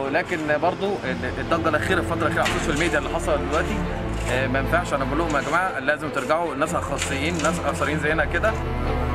ولكن برضو الضجه الاخيره الفتره الاخيره على السوشيال ميديا اللي حصلت دلوقتي آه، ما ينفعش انا بقول لهم يا جماعه لازم ترجعوا الناس اخصائيين ناس اخصائيين زينا كده